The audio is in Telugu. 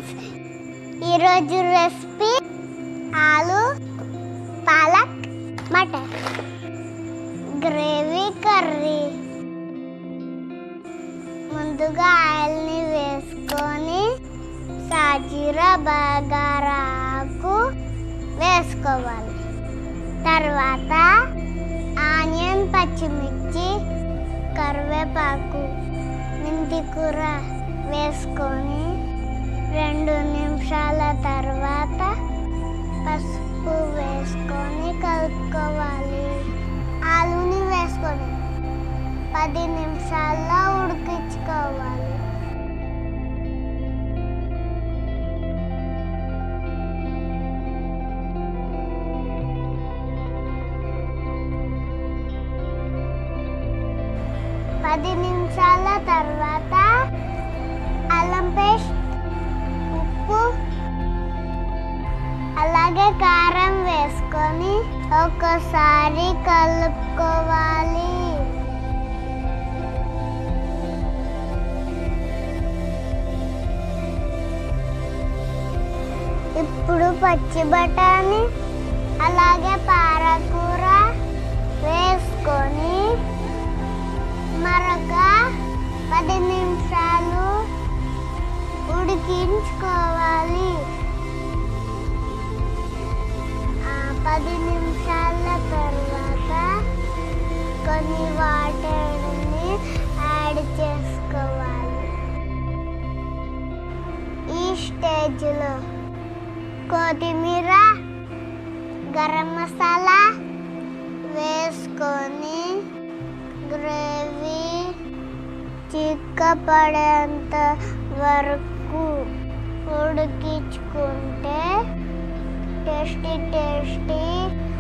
ఫ్రెండ్స్ ఈరోజు రెసిపీ ఆలు పాలక్ మటర్ గ్రేవీ కర్రీ ముందుగా ఆయిల్ని వేసుకొని సాజీరా బగారాకు వేసుకోవాలి తర్వాత ఆనియన్ పచ్చిమిర్చి కరివేపాకు మెంతి కూర వేసుకొని రెండు నిమిషాల తర్వాత పసుపు వేసుకొని కలుపుకోవాలి ఆలుని వేసుకొని పది నిమిషాల్లో ఉడికించుకోవాలి పది నిమిషాల తర్వాత అల్లం పేస్ట్ ఉప్పు అలాగే కారం వేసుకొని ఒకసారి కలుపుకోవాలి ఇప్పుడు పచ్చి బఠానీ అలాగే పారకూర వేసుకొని మరొక పది నిమిషాలు ఉడికించుకోవాలి ఆ పది నిమిషాల తర్వాత కొన్ని వాటర్ని యాడ్ చేసుకోవాలి ఈ స్టేజ్లో కొత్తిమీర గరం మసాలా వేసుకొని గ్రేవీ చిక్కపడేంత వరకు ఉడికించుకుంటే టేస్టీ టేస్టీ